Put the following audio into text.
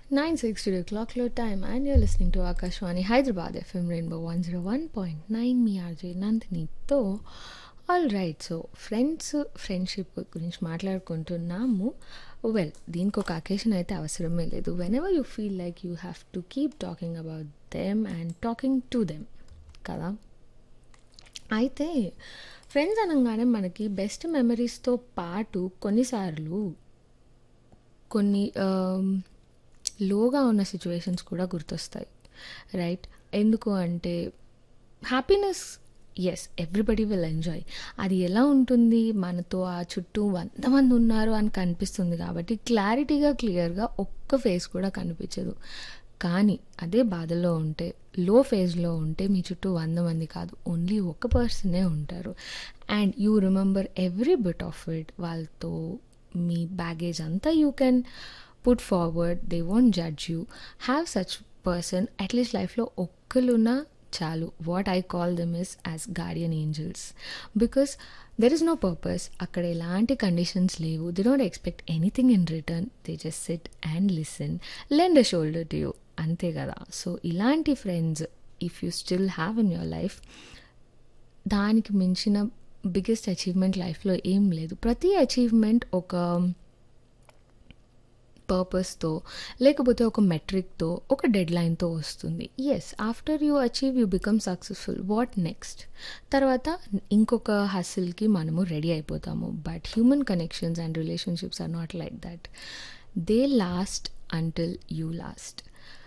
9 6 to the clock low time and you're listening to Akashwani Hyderabad FM Rainbow 101.9 మీ RJ నందినితో all right so friends friendship గురించి మాట్లాడుకుంటున్నాము well దీనికి ఒక occasion అయితే అవసరమే లేదు whenever you feel like you have to keep talking about them and talking to them కదా అయితే ఫ్రెండ్స్ అనగానే మనకి బెస్ట్ మెమరీస్తో పాటు కొన్నిసార్లు కొన్ని ఆమ్, లోగా ఉన్న సిచ్యువేషన్స్ కూడా గుర్తొస్తాయి రైట్ ఎందుకు అంటే happiness yes everybody will enjoy అది ఎలా ఉంటుంది మనతో ఆ చుట్టూ వంద మంది ఉన్నారు అని కనిపిస్తుంది కాబట్టి క్లారిటీగా క్లియర్గా ఒక్క ఫేస్ కూడా కనిపించదు కానీ అదే బాధలో ఉంటే లో ఫేజ్లో ఉంటే మీ చుట్టూ వంద మంది కాదు ఓన్లీ ఒక పర్సనే ఉంటారు and you remember every bit of it వాళ్ళతో మీ బ్యాగేజ్ అంతా you can put forward they won't judge you have such person at least లైఫ్లో ఒక్కరున్నా చాలు what I call them is as guardian angels because there is no purpose అక్కడ ఎలాంటి conditions లేవు they don't expect anything in return they just sit and listen lend a shoulder to you అంతే కదా so ఇలాంటి friends if you still have in your life దానికి మించిన biggest achievement లైఫ్లో ఏం లేదు ప్రతి అచీవ్మెంట్ ఒక పర్పస్తో లేకపోతే ఒక మెట్రిక్తో ఒక డెడ్ లైన్తో వస్తుంది yes after you achieve you become successful what next తర్వాత ఇంకొక హసిల్కి మనము రెడీ అయిపోతాము but human connections and relationships are not like that they last until you last